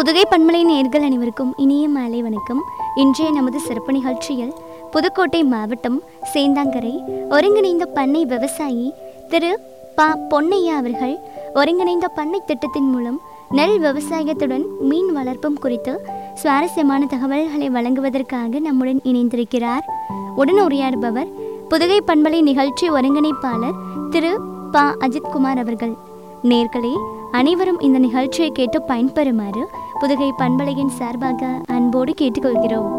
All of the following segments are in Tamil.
புதுகை பண்பலை நேர்கள் அனைவருக்கும் இனிய மாலை வணக்கம் இன்றைய நமது சிறப்பு நிகழ்ச்சியில் புதுக்கோட்டை மாவட்டம் சேந்தாங்கரை ஒருங்கிணைந்த பண்ணை விவசாயி திரு ப பொன்னையா அவர்கள் ஒருங்கிணைந்த பண்ணை திட்டத்தின் மூலம் நெல் விவசாயத்துடன் மீன் வளர்ப்பும் குறித்து சுவாரஸ்யமான தகவல்களை வழங்குவதற்காக நம்முடன் இணைந்திருக்கிறார் உடன் உரையாடுபவர் புதுகை பண்பலை நிகழ்ச்சி ஒருங்கிணைப்பாளர் திரு ப அஜித்குமார் அவர்கள் நேர்களே அனைவரும் இந்த நிகழ்ச்சியை கேட்டு பயன்பெறுமாறு புதுகை பண்பலையின் சார்பாக அன்போடு கேட்டுக்கொள்கிறோம்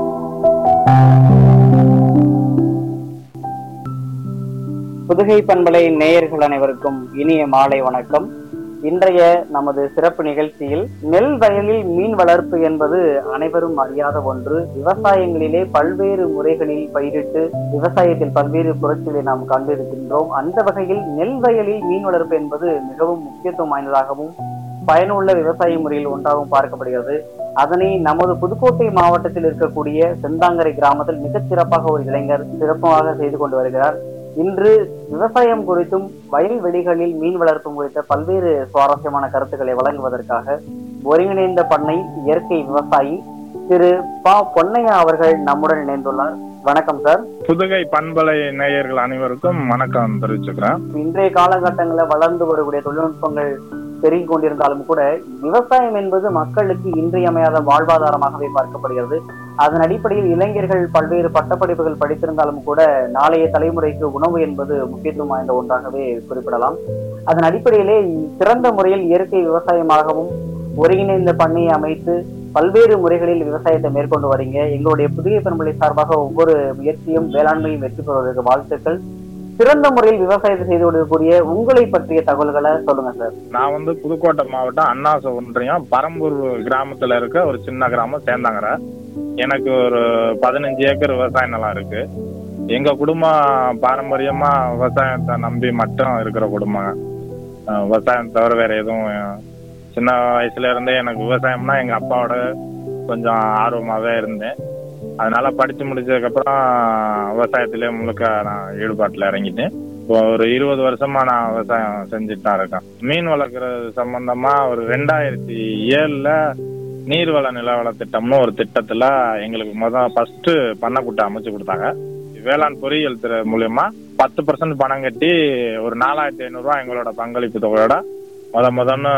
புதுகை பண்பலை நேயர்கள் அனைவருக்கும் இனிய மாலை வணக்கம் இன்றைய நமது சிறப்பு நிகழ்ச்சியில் நெல் வயலில் மீன் வளர்ப்பு என்பது அனைவரும் அறியாத ஒன்று விவசாயங்களிலே பல்வேறு முறைகளில் பயிரிட்டு விவசாயத்தில் பல்வேறு புரட்சிகளை நாம் கண்டிருக்கின்றோம் அந்த வகையில் நெல் வயலில் மீன் வளர்ப்பு என்பது மிகவும் முக்கியத்துவம் வாய்ந்ததாகவும் பயனுள்ள விவசாய முறையில் ஒன்றாகவும் பார்க்கப்படுகிறது அதனை நமது புதுக்கோட்டை மாவட்டத்தில் இருக்கக்கூடிய செந்தாங்கரை கிராமத்தில் மிகச் சிறப்பாக ஒரு இளைஞர் சிறப்பாக செய்து கொண்டு வருகிறார் இன்று விவசாயம் குறித்தும் வயல்வெளிகளில் மீன் வளர்ப்பு குறித்த பல்வேறு சுவாரஸ்யமான கருத்துக்களை வழங்குவதற்காக ஒருங்கிணைந்த பண்ணை இயற்கை விவசாயி திரு ப பொன்னையா அவர்கள் நம்முடன் இணைந்துள்ளார் வணக்கம் சார் புதுகை பண்பலை நேயர்கள் அனைவருக்கும் வணக்கம் தெரிவிச்சுக்கிறேன் இன்றைய காலகட்டங்களில் வளர்ந்து வரக்கூடிய தொழில்நுட்பங்கள் பெருகி கொண்டிருந்தாலும் கூட விவசாயம் என்பது மக்களுக்கு இன்றியமையாத வாழ்வாதாரமாகவே பார்க்கப்படுகிறது அதன் அடிப்படையில் இளைஞர்கள் பல்வேறு பட்டப்படிப்புகள் படித்திருந்தாலும் கூட நாளைய தலைமுறைக்கு உணவு என்பது முக்கியத்துவம் வாய்ந்த ஒன்றாகவே குறிப்பிடலாம் அதன் அடிப்படையிலே சிறந்த முறையில் இயற்கை விவசாயமாகவும் ஒருங்கிணைந்த பண்ணையை அமைத்து பல்வேறு முறைகளில் விவசாயத்தை மேற்கொண்டு வரீங்க எங்களுடைய புதிய பெருமொழி சார்பாக ஒவ்வொரு முயற்சியும் வேளாண்மையும் வெற்றி பெறுவதற்கு வாழ்த்துக்கள் சிறந்த முறையில் விவசாயத்தை செய்து கொடுக்கக்கூடிய உங்களை பற்றிய தகவல்களை சொல்லுங்க சார் நான் வந்து புதுக்கோட்டை மாவட்டம் அண்ணாச ஒன்றியம் பரம்பூர் கிராமத்துல இருக்க ஒரு சின்ன கிராமம் சேர்ந்தாங்கற எனக்கு ஒரு பதினஞ்சு ஏக்கர் விவசாய நிலம் இருக்கு எங்க குடும்பம் பாரம்பரியமா விவசாயத்தை நம்பி மட்டும் இருக்கிற குடும்பம் அஹ் விவசாயம் தவிர வேற எதுவும் அஹ், சின்ன வயசுல இருந்தே எனக்கு விவசாயம்னா எங்க அப்பாவோட கொஞ்சம் ஆர்வமாவே இருந்தேன் அதனால படிச்சு முடிச்சதுக்கு அப்புறம் விவசாயத்திலே முழுக்க நான் ஈடுபாட்டுல இறங்கிட்டேன் இப்போ ஒரு இருபது வருஷமா நான் விவசாயம் செஞ்சுட்டு தான் இருக்கேன் மீன் வளர்க்குறது சம்பந்தமா ஒரு ரெண்டாயிரத்தி ஏழுல நீர்வள நிலவள திட்டம்னு ஒரு திட்டத்துல எங்களுக்கு முதல் ஃபர்ஸ்ட் பண்ணைக்குட்டை அமைச்சு கொடுத்தாங்க வேளாண் பொறியியல் துறை மூலியமா பத்து பர்சன்ட் பணம் கட்டி ஒரு நாலாயிரத்தி ஐநூறுரூவா எங்களோட பங்களிப்பு தொகையோட முத முதன்னு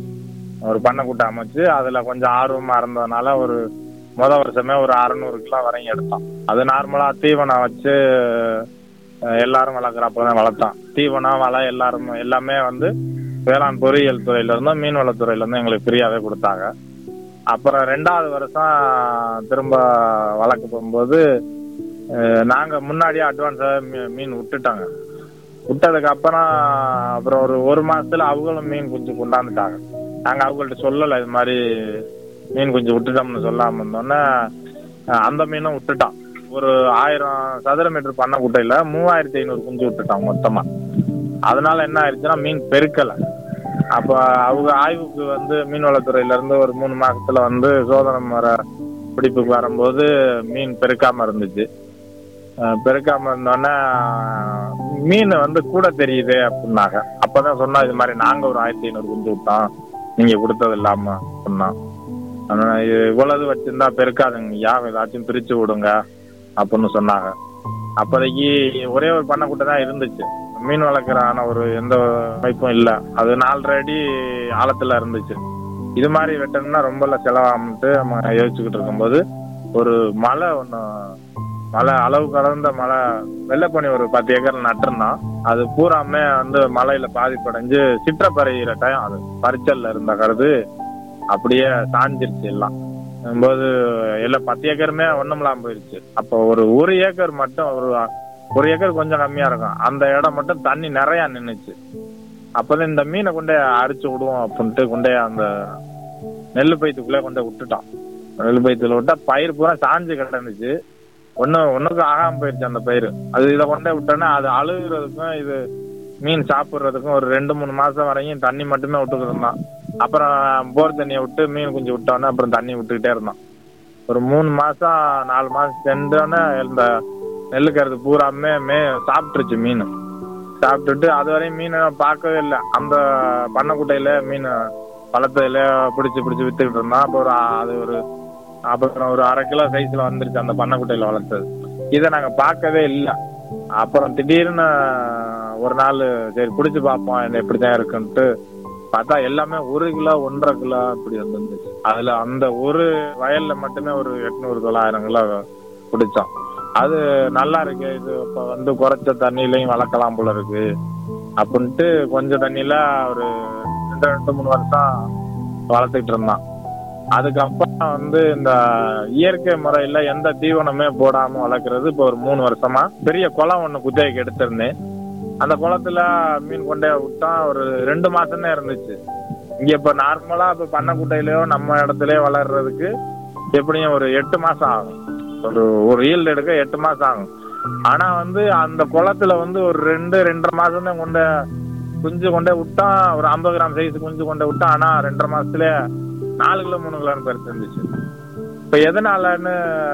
ஒரு பண்ணைக்குட்டை அமைச்சு அதுல கொஞ்சம் ஆர்வமா இருந்ததுனால ஒரு முத வருஷமே ஒரு அறநூறு கிலோ வரையும் எடுத்தோம் அது நார்மலா தீவனம் வச்சு அஹ், எல்லாரும் வளர்க்குறப்பதான் வளர்த்தோம் தீவனம் வலை எல்லாரும் எல்லாமே வந்து வேளாண் பொறியியல் துறையில இருந்தும் மீன் வளத்துறையில இருந்தும் எங்களுக்கு ஃப்ரீயாவே கொடுத்தாங்க அப்புறம் ரெண்டாவது வருஷம் திரும்ப வளர்க்க போகும்போது அஹ், நாங்க முன்னாடியே அட்வான்ஸா மீன் விட்டுட்டாங்க விட்டதுக்கு அப்புறம் அப்புறம் ஒரு ஒரு மாசத்துல அவங்களும் மீன் குஞ்சு கொண்டாந்துட்டாங்க நாங்க அவங்கள்ட்ட சொல்லல இது மாதிரி மீன் குஞ்சு விட்டுட்டோம்னு சொல்லாம இருந்தோன்னே அஹ், அந்த மீனும் விட்டுட்டான் ஒரு ஆயிரம் சதுர மீட்டர் பண்ண குட்டையில மூவாயிரத்தி ஐநூறு குஞ்சு விட்டுட்டான் மொத்தமா அதனால என்ன ஆயிடுச்சுன்னா மீன் பெருக்கல அப்ப அவங்க ஆய்வுக்கு வந்து மீன்வளத்துறையில இருந்து ஒரு மூணு மாசத்துல வந்து சோதனை முறை பிடிப்புக்கு வரும்போது மீன் பெருக்காம இருந்துச்சு அஹ் பெருக்காம இருந்தோடனே மீன் வந்து கூட தெரியுது அப்படின்னாங்க அப்பதான் சொன்னா இது மாதிரி நாங்க ஒரு ஆயிரத்தி ஐநூறு குஞ்சு விட்டோம் நீங்க கொடுத்தது இல்லாம சொன்னோம் அதனால இது இவ்வளவு வச்சிருந்தா பெருக்காதுங்க யா ஏதாச்சும் பிரிச்சு விடுங்க அப்படின்னு சொன்னாங்க அப்போதைக்கு ஒரே ஒரு பண்ணைக்குட்டை தான் இருந்துச்சு மீன் வளர்க்குறான ஒரு எந்த வாய்ப்பும் இல்லை அது நாலரை அடி ஆழத்துல இருந்துச்சு இது மாதிரி வெட்டணும்னா ரொம்ப செலவாகும்ட்டு நம்ம யோசிச்சுக்கிட்டு இருக்கும்போது ஒரு மலை ஒன்று மலை அளவு கடந்த மலை வெள்ளைப்பனி ஒரு பத்து ஏக்கர் நட்டிருந்தோம் அது பூராமே வந்து மலையில பாதிப்படைஞ்சு சிற்றப்பறையிற டைம் அது பறிச்சல்ல இருந்த கருது அப்படியே சாஞ்சிருச்சு எல்லாம் போது எல்லாம் பத்து ஏக்கருமே ஒண்ணுமில்லாம போயிருச்சு அப்போ ஒரு ஒரு ஏக்கர் மட்டும் ஒரு ஒரு ஏக்கர் கொஞ்சம் கம்மியா இருக்கும் அந்த இடம் மட்டும் தண்ணி நிறைய நின்னுச்சு அப்பதான் இந்த மீனை கொண்டே அரிச்சு விடுவோம் அப்படின்ட்டு கொண்டே அந்த நெல் பைத்துக்குள்ளே கொண்டே விட்டுட்டான் நெல் பைத்துல விட்டா பயிர் பூரா சாஞ்சு கிடந்துச்சு ஒண்ணு ஒண்ணுக்கும் ஆகாம போயிருச்சு அந்த பயிர் அது இதை கொண்டே விட்டோன்னா அது அழுகுறதுக்கும் இது மீன் சாப்பிடுறதுக்கும் ஒரு ரெண்டு மூணு மாசம் வரையும் தண்ணி மட்டுமே விட்டுக்கிட்டு இருந்தான் அப்புறம் போர் தண்ணியை விட்டு மீன் குஞ்சு விட்டோன்னே அப்புறம் தண்ணி விட்டுக்கிட்டே இருந்தான் ஒரு மூணு மாசம் நாலு மாசம் சென்றோன்னே இந்த நெல்லுக்கருது பூராமே மே சாப்பிட்டுருச்சு மீன் சாப்பிட்டுட்டு அது வரையும் மீனை நான் பார்க்கவே இல்லை அந்த பண்ணைக்குட்டையில மீன் வளர்த்ததுல பிடிச்சி பிடிச்சி வித்துக்கிட்டு இருந்தான் அப்போ ஒரு ஆ- அது ஒரு அப்புறம் ஒரு அரை கிலோ சைஸ்ல வந்துருச்சு அந்த பண்ணைக்குட்டையில வளர்த்தது இதை நாங்க பார்க்கவே இல்லை அப்புறம் திடீர்னு ஒரு நாள் சரி பிடிச்சி பார்ப்போம் என்ன எப்படிதான் இருக்குன்ட்டு பார்த்தா எல்லாமே ஒரு கிலோ ஒன்றரை கிலோ இப்படி வந்துருந்துச்சு அதுல அந்த ஒரு வயல்ல மட்டுமே ஒரு எட்நூறு தொள்ளாயிரம் கிலோ பிடிச்சோம் அது நல்லா இருக்கு இது இப்ப வந்து குறைச்ச தண்ணியிலையும் வளர்க்கலாம் போல இருக்கு அப்படின்ட்டு கொஞ்சம் தண்ணியில ஒரு ரெண்டு ரெண்டு மூணு வருஷம் வளர்த்துக்கிட்டு இருந்தான் அதுக்கப்புறம் வந்து இந்த இயற்கை முறையில எந்த தீவனமே போடாம வளர்க்கறது இப்போ ஒரு மூணு வருஷமா பெரிய குளம் ஒண்ணு குத்தகைக்கு எடுத்திருந்தேன் அந்த குளத்துல மீன் கொண்டே விட்டா ஒரு ரெண்டு மாசம் தான் இருந்துச்சு இங்க இப்ப நார்மலா இப்ப பண்ணைக்குட்டையிலயோ நம்ம இடத்துலயோ வளர்றதுக்கு எப்படியும் ஒரு எட்டு மாசம் ஆகும் ஒரு ஒரு ஈல்டு எடுக்க எட்டு மாசம் ஆகும் ஆனா வந்து அந்த குளத்துல வந்து ஒரு ரெண்டு ரெண்டரை மாசம் தான் கொண்ட குஞ்சு கொண்டே விட்டா ஒரு ஐம்பது கிராம் சைஸ் குஞ்சு கொண்டே விட்டா ஆனா ரெண்டரை மாசத்துல நாலு கிலோ மூணு கிலோ பெருசு இருந்துச்சு இப்ப எதனாலன்னு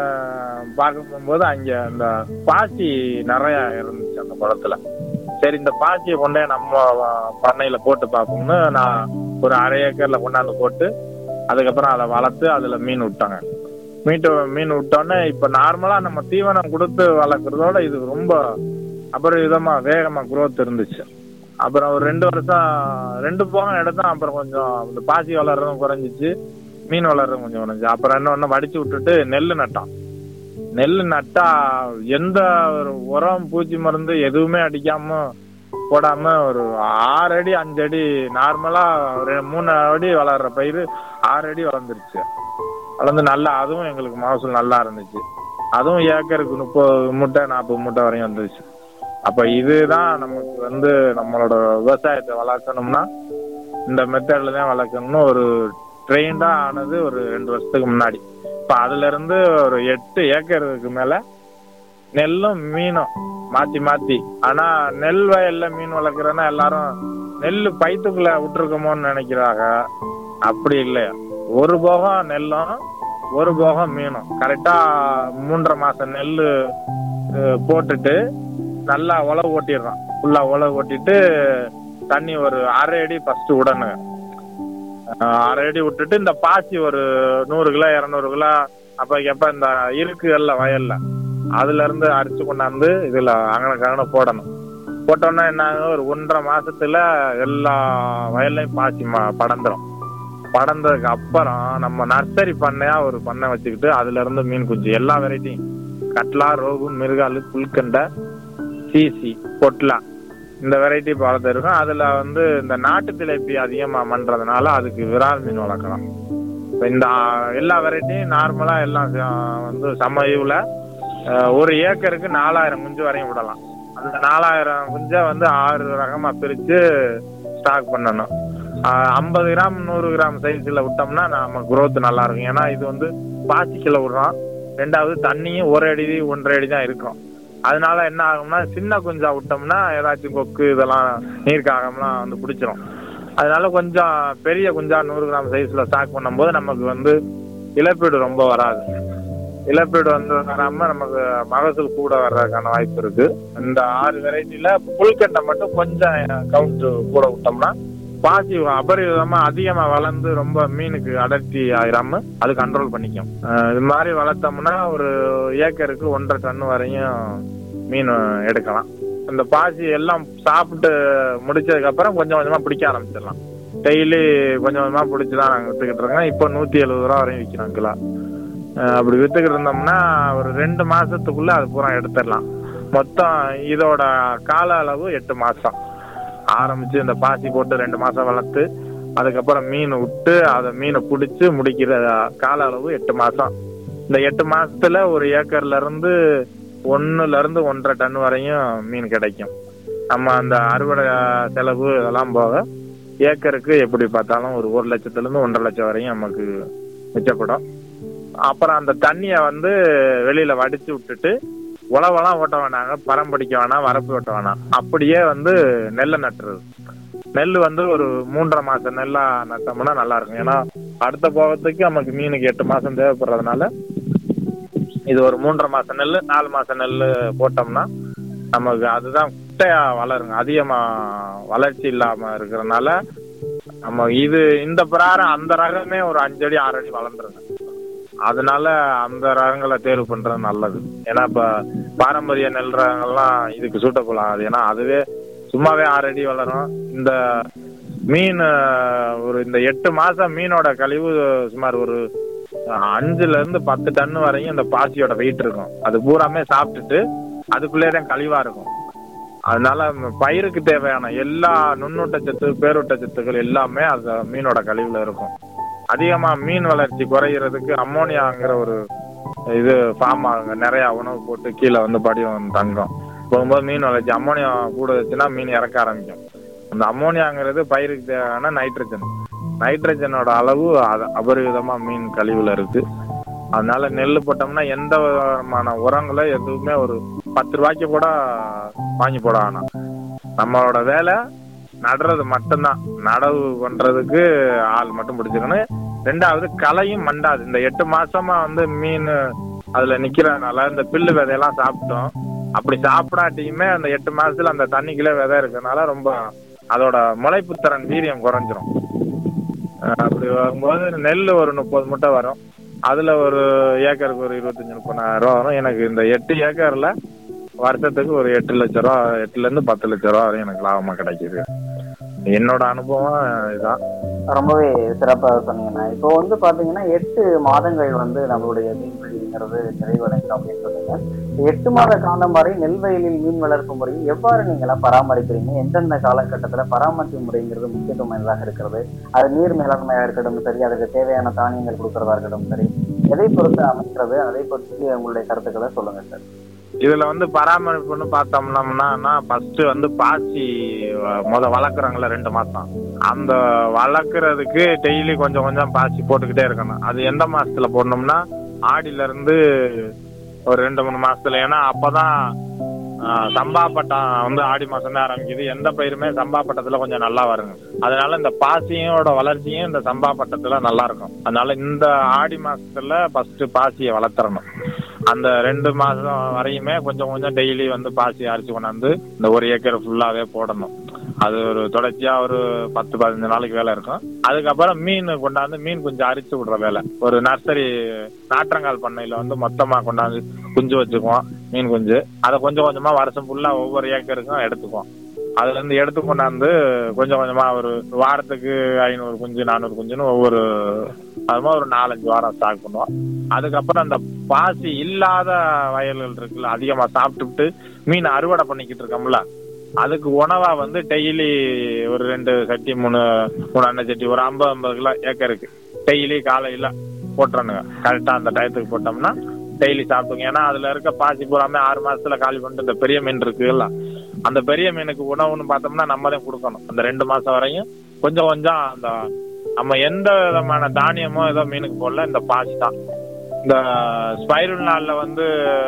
பார்க்க போகும்போது அங்க அந்த பாசி நிறைய இருந்துச்சு அந்த குளத்துல சரி இந்த பாசியை கொண்டே நம்ம பண்ணையில போட்டு பார்ப்போம்னு நான் ஒரு அரை ஏக்கர்ல கொண்டாந்து போட்டு அதுக்கப்புறம் அதை வளர்த்து அதுல மீன் விட்டாங்க மீட்டு மீன் விட்டோன்னே இப்ப நார்மலா நம்ம தீவனம் கொடுத்து வளர்க்குறதோட இது ரொம்ப அபரிவிதமா வேகமா growth இருந்துச்சு அப்புறம் ஒரு ரெண்டு வருஷம் ரெண்டு போகம் எடுத்தோம் அப்புறம் கொஞ்சம் இந்த பாசி வளர்றதும் குறைஞ்சிச்சு மீன் வளர்றதும் கொஞ்சம் குறைஞ்சிச்சு அப்புறம் என்ன ஒண்ணு வடிச்சு விட்டுட்டு நெல் நட்டோம் நெல் நட்டா எந்த ஒரு உரம் பூச்சி மருந்து எதுவுமே அடிக்காம போடாம ஒரு ஆறு அடி அஞ்சு அடி நார்மலா ஒரு மூணு அடி வளர்ற பயிர் ஆறு அடி வளர்ந்துருச்சு வளர்ந்து நல்லா அதுவும் எங்களுக்கு மகசூல் நல்லா இருந்துச்சு அதுவும் ஏக்கருக்கு முப்பது மூட்டை நாற்பது மூட்டை வரையும் வந்துருச்சு அப்ப இதுதான் நமக்கு வந்து நம்மளோட விவசாயத்தை வளர்க்கணும்னா இந்த மெத்தட்ல தான் வளர்க்கணும்னு ஒரு ட்ரெயின்டா ஆனது ஒரு ரெண்டு வருஷத்துக்கு முன்னாடி இப்ப அதுல இருந்து ஒரு எட்டு ஏக்கருக்கு மேல நெல்லும் மீனும் மாத்தி மாத்தி ஆனா நெல் வயல்ல மீன் வளர்க்குறேன்னா எல்லாரும் நெல் பைத்துக்குள்ள விட்டுருக்கோமோன்னு நினைக்கிறாங்க அப்படி இல்லையா ஒரு போகம் நெல்லும் ஒரு போகம் மீனும் கரெக்டா மூன்றரை மாசம் நெல் போட்டுட்டு நல்லா உழவு ஓட்டிடுறான் ஃபுல்லா உழவு ஓட்டிட்டு தண்ணி ஒரு அரை அடி ஃபர்ஸ்ட் விடணுங்க அஹ் அரை அடி விட்டுட்டு இந்த பாசி ஒரு நூறு கிலோ இரநூறு கிலோ அப்ப எப்ப இந்த இருக்குகள்ல வயல்ல அதுல இருந்து அரிச்சு கொண்டாந்து இதுல அங்கன அங்கன போடணும் போட்டோன்னா என்ன ஆகும்? ஒரு ஒன்றரை மாசத்துல எல்லா வயல்லையும் பாசி ம- படந்துரும் படந்ததுக்கு அப்புறம் நம்ம நர்சரி பண்ணையா ஒரு பண்ணை வச்சுக்கிட்டு அதுல இருந்து மீன் குஞ்சு எல்லா வெரைட்டியும் கட்லா ரோகு மிருகாலு புல்கண்டை சிசி பொட்லா இந்த வெரைட்டி வளர்த்து இருக்கும் அதுல வந்து இந்த நாட்டு திளைப்பி அதிகமா பண்றதுனால அதுக்கு விரால் மீன் வளர்க்கலாம் இப்ப இந்த ஆ, எல்லா வெரைட்டியும் நார்மலா எல்லாம் ஆ, வந்து சமயுல ஒரு ஏக்கருக்கு நாலாயிரம் குஞ்சு வரையும் விடலாம் அந்த நாலாயிரம் குஞ்சை வந்து ஆறு ரகமா பிரிச்சு ஸ்டாக் பண்ணணும் ஐம்பது கிராம் நூறு கிராம் சைஸ்ல விட்டோம்னா நம்ம growth நல்லா இருக்கும் ஏன்னா இது வந்து பாசிக்கல விடுறோம் ரெண்டாவது தண்ணியும் ஒரு அடி ஒன்றரை அடி தான் இருக்கும் அதனால என்ன ஆகும்னா சின்ன குஞ்சா விட்டோம்னா ஏதாச்சும் கொக்கு இதெல்லாம் நீர்க்காகம்லாம் வந்து பிடிச்சிரும் அதனால கொஞ்சம் பெரிய குஞ்சா நூறு கிராம் சைஸ்ல ஸ்டாக் பண்ணும்போது நமக்கு வந்து இழப்பீடு ரொம்ப வராது இழப்பீடு வந்து வராம நமக்கு மகசூல் கூட வர்றதுக்கான வாய்ப்பு இருக்கு இந்த ஆறு வெரைட்டில புல்கண்டை மட்டும் கொஞ்சம் கவுண்ட் கூட விட்டோம்னா பாசி அபரிவிதமா அதிகமா வளர்ந்து ரொம்ப மீனுக்கு அடர்த்தி ஆயிராம அது கண்ட்ரோல் பண்ணிக்கும் அஹ் இது மாதிரி வளர்த்தோம்னா ஒரு ஏக்கருக்கு ஒன்றரை டன் வரையும் மீன் எடுக்கலாம் இந்த பாசி எல்லாம் சாப்பிட்டு முடிச்சதுக்கு அப்புறம் கொஞ்சம் கொஞ்சமா பிடிக்க ஆரம்பிச்சிடலாம் டெய்லி கொஞ்சம் கொஞ்சமா பிடிச்சி தான் நாங்கள் வித்துக்கிட்டு இருக்கோம் இப்போ நூத்தி எழுபது ரூபா வரையும் விற்கிறோம் கிலோ அஹ் அப்படி வித்துக்கிட்டு இருந்தோம்னா ஒரு ரெண்டு மாசத்துக்குள்ள அது பூரா எடுத்துடலாம் மொத்தம் இதோட கால அளவு எட்டு மாசம் ஆரம்பிச்சு இந்த பாசி போட்டு ரெண்டு மாசம் வளர்த்து அதுக்கப்புறம் மீன் விட்டு அதை மீனை பிடிச்சு முடிக்கிற கால அளவு எட்டு மாசம் இந்த எட்டு மாசத்துல ஒரு ஏக்கர்ல இருந்து ஒண்ணுல இருந்து ஒன்றரை டன் வரையும் மீன் கிடைக்கும் நம்ம அந்த அறுவடை செலவு இதெல்லாம் போக ஏக்கருக்கு எப்படி பார்த்தாலும் ஒரு ஒரு லட்சத்துல இருந்து ஒன்றரை லட்சம் வரையும் நமக்கு மிச்சப்படும் அப்புறம் அந்த தண்ணிய வந்து வெளியில வடிச்சு விட்டுட்டு உழவெல்லாம் ஓட்ட வேணாங்க பரம் பிடிக்க வேணாம் வரப்பு ஓட்ட வேணாம் அப்படியே வந்து நெல்லை நட்டுறது நெல் வந்து ஒரு மூன்றரை மாசம் நெல்லா நட்டோம்னா நல்லா இருக்கும் ஏன்னா அடுத்த போகத்துக்கு நமக்கு மீனுக்கு எட்டு மாசம் தேவைப்படுறதுனால இது ஒரு மூன்றரை மாசம் நெல் நாலு மாசம் நெல் போட்டோம்னா நமக்கு அதுதான் குட்டையா வளருங்க அதிகமா வளர்ச்சி இல்லாம இருக்கிறதுனால நம்ம இது இந்த பிரகாரம் அந்த ரகமே ஒரு அஞ்சு அடி ஆறு அடி வளர்ந்துருங்க அதனால அந்த ரகங்களை தேர்வு பண்றது நல்லது ஏன்னா இப்ப பாரம்பரிய நெல் ரகங்கள்லாம் இதுக்கு சூட்டபுள் ஆகாது ஏன்னா அதுவே சும்மாவே ஆறு அடி வளரும் இந்த மீன் அஹ், ஒரு இந்த எட்டு மாசம் மீனோட கழிவு சுமார் ஒரு அஹ், அஞ்சுல இருந்து பத்து டன் வரையும் இந்த பாசியோட வெயிட் இருக்கும் அது பூராமே சாப்பிட்டுட்டு அதுக்குள்ளே தான் கழிவா இருக்கும் அதனால ம- பயிருக்கு தேவையான எல்லா நுண்ணூட்டச்சத்து பேரூட்டச்சத்துக்கள் எல்லாமே அந்த மீனோட கழிவுல இருக்கும் அதிகமா மீன் வளர்ச்சி குறையிறதுக்கு அம்மோனியாங்கிற ஒரு இது ஃபார்ம் ஆகுங்க நிறைய உணவு போட்டு கீழே வந்து படியும் தங்கும் போகும்போது மீன் வளர்ச்சி அம்மோனியா கூட வச்சுன்னா மீன் இறக்க ஆரம்பிக்கும் அந்த அம்மோனியாங்கிறது பயிருக்கு தேவையான நைட்ரஜன் நைட்ரஜனோட அளவு அது அபரிவிதமா மீன் கழிவுல இருக்கு அதனால நெல் போட்டோம்னா எந்த விதமான உரங்களை எதுவுமே ஒரு பத்து ரூபாய்க்கு கூட வாங்கி போட வேணாம் நம்மளோட வேலை நடுறது மட்டும்தான் நடவு பண்றதுக்கு ஆள் மட்டும் பிடிச்சிக்கணும் ரெண்டாவது களையும் மண்டாது இந்த எட்டு மாசமா வந்து மீன் அதுல நிக்கிறதுனால இந்த பில்லு விதையெல்லாம் சாப்பிட்டோம் அப்படி சாப்பிடாட்டியுமே அந்த எட்டு மாசத்துல அந்த தண்ணிக்குள்ளே விதை இருக்கறனால ரொம்ப அதோட முளைப்பு திறன் வீரியம் குறைஞ்சிரும் அஹ் அப்படி வரும்போது நெல் ஒரு முப்பது மூட்டை வரும் அதுல ஒரு ஏக்கருக்கு ஒரு இருபத்தஞ்சு முப்பதாயிரம் ரூபா வரும் எனக்கு இந்த எட்டு ஏக்கர்ல வருஷத்துக்கு ஒரு எட்டு லட்ச ரூபா எட்டுல இருந்து பத்து லட்ச ரூபா வரையும் எனக்கு லாபமா கிடைக்குது என்னோட அனுபவம் இதான் ரொம்பவே சிறப்பாக சொன்னீங்கண்ணா இப்போ வந்து பாத்தீங்கன்னா எட்டு மாதங்கள் வந்து நம்மளுடைய மீன்பிடிங்கிறது நிறைவடையும் அப்படின்னு சொன்னீங்க இந்த எட்டு மாத காலம் வரை நெல் வயலில் மீன் வளர்ப்பு முறையை எவ்வாறு நீங்களாம் பராமரிக்கிறீங்க எந்தெந்த காலகட்டத்துல பராமரிப்பு முறைங்கிறது முக்கியத்துவம் வாய்ந்ததாக இருக்கிறது அது நீர் மேலாண்மையாக இருக்கட்டும் சரி அதுக்கு தேவையான தானியங்கள் கொடுக்கறதா இருக்கட்டும் சரி எதை பொறுத்து அமைக்கிறது அதை பற்றி உங்களுடைய கருத்துக்களை சொல்லுங்க சார் இதுல வந்து பராமரிப்புன்னு பார்த்தோம்னோம்னா ஃபர்ஸ்ட் வந்து பாசி அஹ், முத வளர்க்குறாங்கள ரெண்டு மாசம் அந்த வளர்க்குறதுக்கு டெய்லி கொஞ்சம் கொஞ்சம் பாசி போட்டுக்கிட்டே இருக்கணும் அது எந்த மாசத்துல போடணும்னா ஆடியில இருந்து ஒரு ரெண்டு மூணு மாசத்துல ஏன்னா அப்பதான் அஹ், சம்பா பட்டம் வந்து ஆடி மாசம் தான் ஆரம்பிக்குது எந்த பயிருமே சம்பா பட்டத்துல கொஞ்சம் நல்லா வருங்க அதனால இந்த பாசியோட வளர்ச்சியும் இந்த சம்பா பட்டத்துல நல்லா இருக்கும் அதனால இந்த ஆடி மாசத்துல ஃபர்ஸ்ட் பாசியை வளர்த்துறணும் அந்த ரெண்டு மாசம் வரையுமே கொஞ்சம் கொஞ்சம் டெய்லி வந்து பாசி அரைச்சு கொண்டாந்து இந்த ஒரு ஏக்கர் ஃபுல்லாவே போடணும் அது ஒரு தொடர்ச்சியா ஒரு பத்து பதினஞ்சு நாளைக்கு வேலை இருக்கும் அதுக்கப்புறம் மீன் கொண்டாந்து மீன் கொஞ்சம் அரிச்சு விடுற வேலை ஒரு நர்சரி நாற்றங்கால் பண்ணையில வந்து மொத்தமா கொண்டாந்து குஞ்சு வச்சுக்குவோம் மீன் குஞ்சு அதை கொஞ்சம் கொஞ்சமா வருஷம் ஃபுல்லா ஒவ்வொரு ஏக்கருக்கும் எடுத்துக்குவோம் அதுல இருந்து எடுத்து கொண்டாந்து கொஞ்சம் கொஞ்சமா ஒரு வாரத்துக்கு ஐநூறு குஞ்சு நானூறு குஞ்சுன்னு ஒவ்வொரு அது மாதிரி ஒரு நாலஞ்சு வாரம் ஸ்டாக் பண்ணுவோம் அதுக்கப்புறம் அந்த பாசி இல்லாத வயல்கள் இருக்குல்ல அதிகமா சாப்பிட்டுட்டு மீன் அறுவடை பண்ணிக்கிட்டு இருக்கோம்ல அதுக்கு உணவா வந்து டெய்லி ஒரு ரெண்டு சட்டி மூணு மூணு அண்ணன் சட்டி ஒரு ஐம்பது ஐம்பது கிலோ ஏக்கருக்கு டெய்லி காலையில போட்டுறணுங்க கரெக்டா அந்த டயத்துக்கு போட்டோம்னா டெய்லி சாப்பிட்டுங்க ஏன்னா அதுல இருக்க பாசி பூராமே ஆறு மாசத்துல காலி பண்ணிட்டு இந்த பெரிய மீன் இருக்குல்ல அந்த பெரிய மீனுக்கு உணவுன்னு பார்த்தோம்னா நம்ம தான் கொடுக்கணும் அந்த ரெண்டு மாசம் வரையும் கொஞ்சம் கொஞ்சம் அந்த நம்ம எந்த விதமான தானியமோ ஏதோ மீனுக்கு போடல இந்த பாசி தான் இந்த ஸ்பைரல் நாள்ல வந்து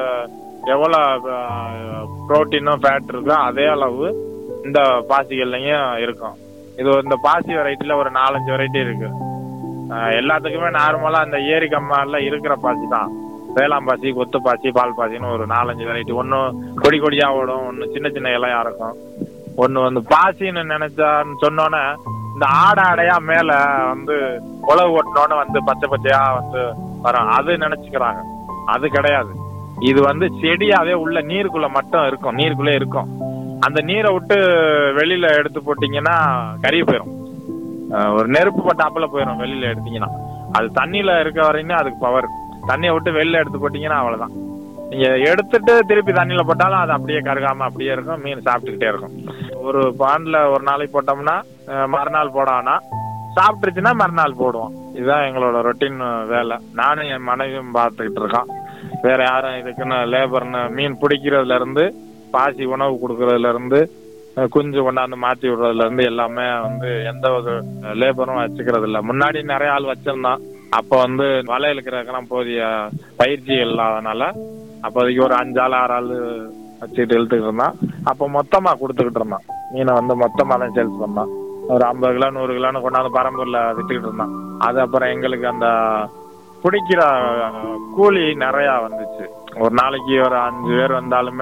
எவ்வளவு புரோட்டீனும் ஃபேட் இருக்கோ அதே அளவு இந்த பாசிகள்லயும் இருக்கும் இது இந்த பாசி வெரைட்டில ஒரு நாலஞ்சு வெரைட்டி இருக்கு அஹ் எல்லாத்துக்குமே நார்மலா அந்த ஏரி கம்மால இருக்கிற பாசி தான் வேளாண் பாசி கொத்து பாசி பால் பாசின்னு ஒரு நாலஞ்சு வெரைட்டி ஒன்னு கொடி கொடியா ஓடும் ஒன்னு சின்ன சின்ன இலையா இருக்கும் ஒன்னு வந்து பாசின்னு நினைச்சான்னு சொன்னோன்னே இந்த ஆடை ஆடையா மேல வந்து உழவு ஓட்டினோன்னு வந்து பச்சை பச்சையா வந்து வரும் அது நினைச்சுக்கிறாங்க அது கிடையாது இது வந்து செடியாவே உள்ள நீருக்குள்ள மட்டும் இருக்கும் நீருக்குள்ளே இருக்கும் அந்த நீரை விட்டு வெளியில எடுத்து போட்டீங்கன்னா கறி போயிடும் அஹ் ஒரு நெருப்பு பட்டாப்புல போயிடும் வெளியில எடுத்தீங்கன்னா அது தண்ணியில இருக்க வரைக்கும் அதுக்கு பவர் தண்ணியை விட்டு வெளில எடுத்து போட்டீங்கன்னா அவ்வளவுதான் நீங்க எடுத்துட்டு திருப்பி தண்ணியில போட்டாலும் அது அப்படியே கருகாம அப்படியே இருக்கும் மீன் சாப்பிட்டுக்கிட்டே இருக்கும் ஒரு பாண்ட்ல ஒரு நாளைக்கு போட்டோம்னா அஹ் மறுநாள் போட வேணாம் சாப்பிட்டுருச்சுன்னா மறுநாள் போடுவோம் இதுதான் எங்களோட ரொட்டீன் வேலை நானும் என் மனைவியும் பார்த்துக்கிட்டு இருக்கோம் வேற யாரும் இதுக்குன்னு லேபர்னு மீன் பிடிக்கிறதுல இருந்து பாசி உணவு கொடுக்கறதுல இருந்து அஹ் குஞ்சு கொண்டாந்து மாத்தி விடுறதுல இருந்து எல்லாமே வந்து எந்த ஒரு லேபரும் வச்சுக்கிறது இல்ல முன்னாடி நிறைய ஆள் வச்சிருந்தோம் அப்ப வந்து வலை இழுக்கிறதுக்கெல்லாம் போதிய பயிற்சி இல்லாதனால அப்போதைக்கு ஒரு அஞ்சு ஆள் ஆறு ஆள் வச்சுக்கிட்டு இழுத்துக்கிட்டு இருந்தான் அப்ப மொத்தமா கொடுத்துக்கிட்டு இருந்தான் மீனை வந்து மொத்தமா தான் சேல்ஸ் பண்ணான் ஒரு ஐம்பது கிலோ நூறு கிலோன்னு கொண்டாந்து பரம்பூர்ல வித்துக்கிட்டு இருந்தான் அது அப்புறம் எங்களுக்கு அந்த பிடிக்கிற கூலி நிறைய வந்துச்சு ஒரு நாளைக்கு ஒரு அஞ்சு பேர் வந்தாலுமே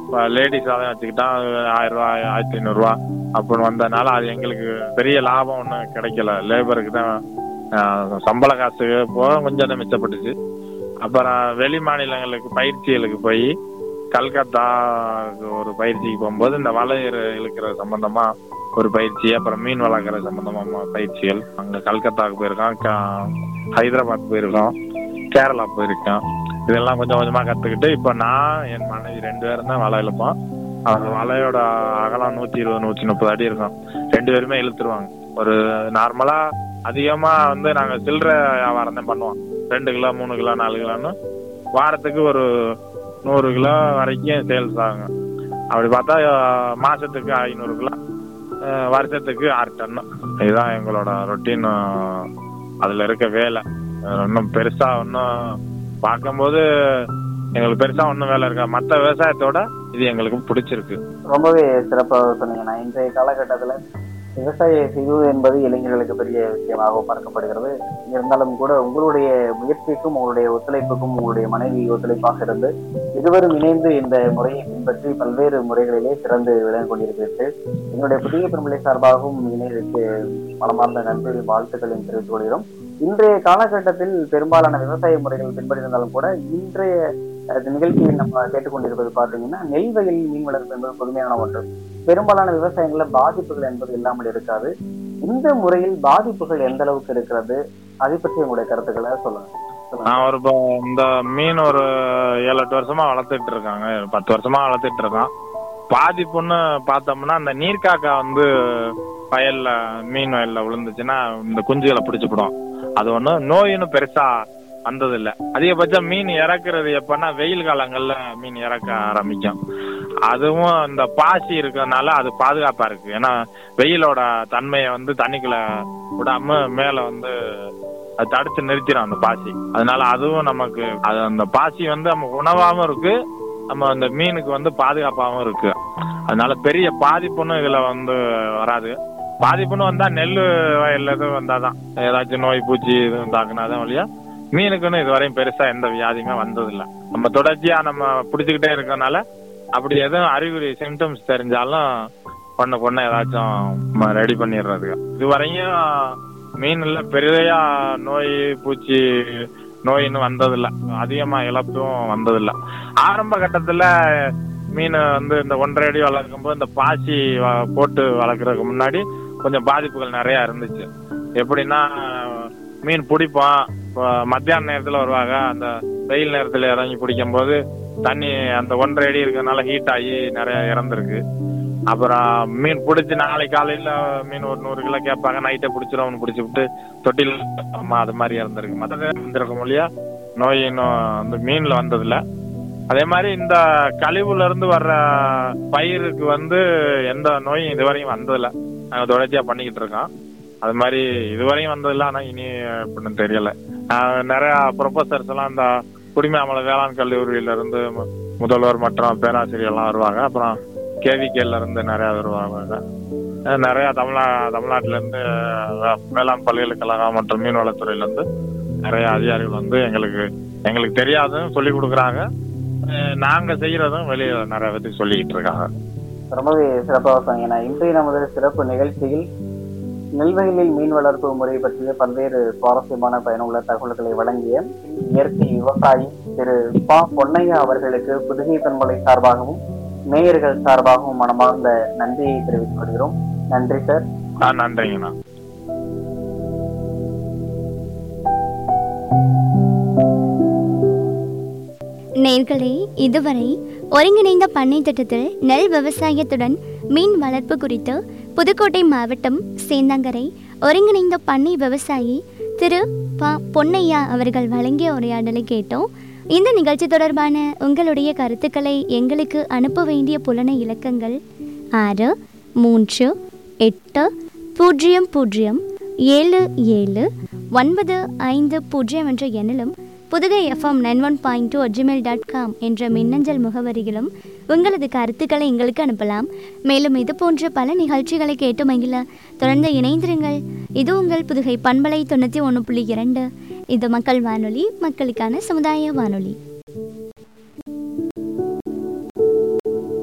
இப்போ லேடிஸ் அதை வச்சுக்கிட்டா ஆயிரம் ரூபா ஆயிரத்தி ஐநூறுரூவா அப்படின்னு வந்ததுனால அது எங்களுக்கு பெரிய லாபம் ஒன்றும் கிடைக்கல லேபருக்கு தான் ஆஹ், சம்பள காசுக்கு போக கொஞ்சம் தான் மிச்சப்பட்டுச்சு அப்புறம் வெளி மாநிலங்களுக்கு பயிற்சிகளுக்கு போய் கல்கத்தா ஒரு பயிற்சிக்கு போகும்போது இந்த வலை இழு- இழுக்கிற சம்பந்தமா ஒரு பயிற்சி அப்புறம் மீன் வளர்க்குற சம்பந்தமா ம- பயிற்சிகள் அங்க கல்கத்தாவுக்கு போயிருக்கோம் க- ஹைதராபாத் போயிருக்கோம் கேரளா போயிருக்கோம் இதெல்லாம் கொஞ்சம் கொஞ்சமா கத்துக்கிட்டு இப்போ நான் என் மனைவி ரெண்டு பேரும் தான் வலை இழுப்போம் அந்த வலையோட அகலம் நூத்தி இருபது நூத்தி முப்பது அடி இருக்கும் ரெண்டு பேருமே இழுத்துருவாங்க ஒரு நார்மலா அதிகமா வந்து நாங்க சில்லற வியாபாரம் தான் பண்ணுவோம் ரெண்டு கிலோ மூணு கிலோ நாலு கிலோன்னு வாரத்துக்கு ஒரு நூறு கிலோ வரைக்கும் சேல்ஸ் ஆகுங்க அப்படி பார்த்தா அஹ், மாசத்துக்கு ஐநூறு கிலோ அஹ், வருஷத்துக்கு ஆறு டன் இதுதான் எங்களோட ரொட்டீன் அதுல இருக்க வேலை அஹ், ஒன்றும் பெருசா ஒன்றும் பார்க்கும்போது எங்களுக்கு பெருசா ஒன்றும் வேலை இருக்கா மற்ற விவசாயத்தோட இது எங்களுக்கு பிடிச்சிருக்கு ரொம்பவே சிறப்பாக சொன்னீங்கண்ணா இன்றைய காலகட்டத்துல விவசாய செய்வது என்பது இளைஞர்களுக்கு பெரிய விஷயமாக பார்க்கப்படுகிறது இருந்தாலும் கூட உங்களுடைய முயற்சிக்கும் உங்களுடைய ஒத்துழைப்புக்கும் உங்களுடைய மனைவி ஒத்துழைப்பாக இருந்து இருவரும் இணைந்து இந்த முறையை பின்பற்றி பல்வேறு முறைகளிலே சிறந்து விளங்கிக் கொண்டிருக்கிறீர்கள் எங்களுடைய புதிய பெருமலை சார்பாகவும் இணையருக்கு மனமார்ந்த நன்றி வாழ்த்துக்களையும் தெரிவித்துக் கொள்கிறோம் இன்றைய காலகட்டத்தில் பெரும்பாலான விவசாய முறைகள் பின்பற்றிருந்தாலும் கூட இன்றைய அஹ், நிகழ்ச்சியில் நம்ம கேட்டுக்கொண்டிருப்பது பார்த்தீங்கன்னா நெல் வயலில் மீன் வளர்ப்பு என்பது புதுமையான ஒன்று பெரும்பாலான விவசாயங்கள்ல பாதிப்புகள் என்பது இல்லாமல் இருக்காது இந்த முறையில் பாதிப்புகள் எந்த அளவுக்கு இருக்கிறது அதை பற்றி உங்களுடைய கருத்துக்களை சொல்லுங்க சொல்லுங்க. நான் ஒரு இப்போ இந்த மீன் ஒரு ஏழு எட்டு வருஷமா வளர்த்துட்டு இருக்காங்க பத்து வருஷமா வளர்த்துட்டு இருக்கோம் பாதிப்புன்னு பார்த்தோம்னா அந்த நீர்க்காக்கா வந்து வயல்ல மீன் வயல்ல விழுந்துச்சுன்னா இந்த குஞ்சுகளை பிடிச்சுப்படும் அது ஒண்ணு நோயின்னு பெருசா வந்தது இல்ல அதிகபட்சம் மீன் இறக்குறது எப்பன்னா வெயில் காலங்கள்ல மீன் இறக்க ஆரம்பிக்கும் அதுவும் இந்த பாசி இருக்கறனால அது பாதுகாப்பா இருக்கு ஏன்னா வெயிலோட தன்மையை வந்து தண்ணிக்குள்ள விடாம மேல வந்து அது தடுத்து நிறுத்திடும் அந்த பாசி அதனால அதுவும் நமக்கு அது அந்த பாசி வந்து நம்ம உணவாகவும் இருக்கு நம்ம அந்த மீனுக்கு வந்து பாதுகாப்பாகவும் இருக்கு அதனால பெரிய பாதிப்புன்னு இதுல வந்து வராது பாதிப்புன்னு வந்தா நெல் வயல்ல எதுவும் வந்தாதான் ஏதாச்சும் நோய் பூச்சி எதுவும் தாக்குனாதான் வழியா மீனுக்குன்னு இதுவரையும் பெருசா எந்த வியாதியுமே வந்ததில்ல நம்ம தொடர்ச்சியா நம்ம பிடிச்சுக்கிட்டே இருக்கறனால அப்படி எதுவும் அறிகுறி சிம்டம்ஸ் தெரிஞ்சாலும் பொண்ணு பொண்ணு ஏதாச்சும் ரெடி பண்ணிடுறது இதுவரையும் மீன்ல பெரிய நோய் பூச்சி நோயின்னு வந்ததில்ல அதிகமா இழப்பும் வந்ததில்ல ஆரம்ப கட்டத்துல மீன் வந்து இந்த ஒன்றரை அடி வளர்க்கும் போது இந்த பாசி வ- போட்டு வளர்க்கறதுக்கு முன்னாடி கொஞ்சம் பாதிப்புகள் நிறைய இருந்துச்சு எப்படின்னா மீன் பிடிப்போம் இப்போ மத்தியான நேரத்துல வருவாங்க அந்த வெயில் நேரத்துல இறங்கி பிடிக்கும் போது தண்ணி அந்த ஒன்றரை அடி இருக்கறனால ஹீட் ஆகி நிறைய இறந்துருக்கு அப்புறம் மீன் பிடிச்சி நாளைக்கு காலையில மீன் ஒரு நூறு கிலோ கேட்பாங்க நைட்டே பிடிச்சிரும் பிடிச்சி விட்டு தொட்டில் அம்மா அது மாதிரி இறந்துருக்கு மற்றது இருந்திருக்கும் இல்லையா நோய் இன்னும் அந்த மீன்ல வந்ததில்ல அதே மாதிரி இந்த கழிவுல இருந்து வர்ற பயிருக்கு வந்து எந்த நோயும் இதுவரையும் வந்ததில்ல நாங்க தொடர்ச்சியா பண்ணிக்கிட்டு இருக்கோம் அது மாதிரி இதுவரையும் வந்ததில்ல ஆனா இனி எப்படின்னு தெரியல ஆஹ் நிறைய ப்ரொஃபசர்ஸ் எல்லாம் இந்த குடிமாமலை வேளாண் கல்லூரியில இருந்து மு- முதல்வர் மற்றும் பேராசிரியர் எல்லாம் வருவாங்க அப்புறம் கேவிகேல இருந்து நிறைய வருவாங்க அஹ் நிறைய தமிழ்நா தமிழ்நாட்டுல இருந்து வே- வேளாண் பல்கலைக்கழகம் மற்றும் மீன்வளத்துறையில இருந்து நிறைய அதிகாரிகள் வந்து எங்களுக்கு எங்களுக்கு தெரியாதுன்னு சொல்லி கொடுக்குறாங்க அஹ் நாங்க செய்யறதும் வெளியே நிறைய பேருக்கு சொல்லிக்கிட்டு இருக்காங்க ரொம்பவே சிறப்பாக சொன்னீங்க இன்றைய நமது சிறப்பு நிகழ்ச்சியில் நெல்வயலில் மீன் வளர்ப்பு முறை பற்றிய பல்வேறு சுவாரஸ்யமான பயனுள்ள தகவல்களை வழங்கிய இயற்கை விவசாயி திரு பா பொன்னையா அவர்களுக்கு புதுகை பண்பலை சார்பாகவும் மேயர்கள் சார்பாகவும் மனமார்ந்த நன்றியை தெரிவித்துக் கொள்கிறோம் நன்றி சார் ஆ நன்றிங்கண்ணா நேர்களே இதுவரை ஒருங்கிணைந்த பண்ணை திட்டத்தில் நெல் விவசாயத்துடன் மீன் வளர்ப்பு குறித்து புதுக்கோட்டை மாவட்டம் சேந்தாங்கரை ஒருங்கிணைந்த பண்ணை விவசாயி திரு ப பொன்னையா அவர்கள் வழங்கிய உரையாடலை கேட்டோம் இந்த நிகழ்ச்சி தொடர்பான உங்களுடைய கருத்துக்களை எங்களுக்கு அனுப்ப வேண்டிய புலன இலக்கங்கள் ஆறு மூன்று எட்டு பூஜ்ஜியம் பூஜ்ஜியம் ஏழு ஏழு ஒன்பது ஐந்து பூஜ்ஜியம் என்ற எண்ணிலும் Pudugai FM nine one point two Gmail dot com என்ற மின்னஞ்சல் முகவரியிலும் உங்களது கருத்துக்களை எங்களுக்கு அனுப்பலாம் மேலும் இது போன்ற பல நிகழ்ச்சிகளை கேட்டு மகிழ தொடர்ந்து இணைந்திருங்கள் இது உங்கள் புதுகை பண்பலை தொண்ணூற்றி ஒன்று புள்ளி இரண்டு இது மக்கள் வானொலி மக்களுக்கான சமுதாய வானொலி